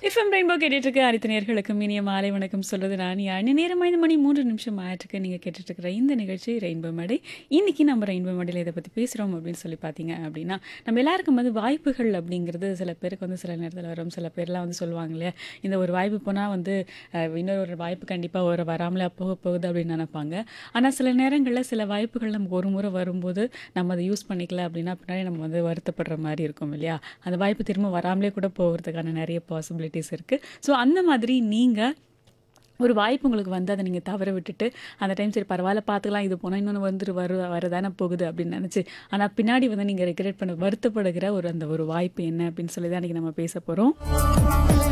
FM rainbow கேட்டுட்டு இருக்க அனைத்து நேர்களுக்கும் இனிய மாலை வணக்கம் சொல்றது நான் யானி நேரம் ஐந்து மணி மூன்று நிமிஷம் ஆயிட்டுருக்கு நீங்கள் கேட்டுட்டு இருக்கிற இந்த நிகழ்ச்சி ரெயின்போ மடை இன்னைக்கு நம்ம ரெயின்போ மடையில் இதை பற்றி பேசுகிறோம் அப்படின்னு சொல்லி பார்த்தீங்க அப்படின்னா நம்ம எல்லாருக்கும் வந்து வாய்ப்புகள் அப்படிங்கிறது சில பேருக்கு வந்து சில நேரத்தில் வரும் சில பேர்லாம் வந்து சொல்லுவாங்க இல்லையா இந்த ஒரு வாய்ப்பு போனால் வந்து அஹ், இன்னொரு ஒரு வாய்ப்பு கண்டிப்பாக ஒரு வராமலே போக போகுது அப்படின்னு நினைப்பாங்க ஆனால் சில நேரங்களில் சில வாய்ப்புகள் நமக்கு ஒரு முறை வரும்போது நம்ம அதை யூஸ் பண்ணிக்கல அப்படின்னா பின்னாடி நம்ம வந்து வருத்தப்படுற மாதிரி இருக்கும் இல்லையா அந்த வாய்ப்பு திரும்ப வராமலே கூட போகிறதுக்கான நிறைய பாசிபிலிட்டிஸ் இருக்குது ஸோ அந்த மாதிரி நீங்கள் ஒரு வாய்ப்பு உங்களுக்கு வந்து அதை நீங்கள் தவற விட்டுட்டு அந்த டைம் சரி பரவாயில்ல பார்த்துக்கலாம் இது போனால் இன்னொன்று வந்துட்டு வரு வரதானே போகுது அப்படின்னு நினச்சி ஆனால் பின்னாடி வந்து நீங்கள் ரெக்ரெட் பண்ண வருத்தப்படுகிற ஒரு அந்த ஒரு வாய்ப்பு என்ன அப்படின்னு சொல்லி தான் அன்றைக்கி நம்ம பேச போகிறோம்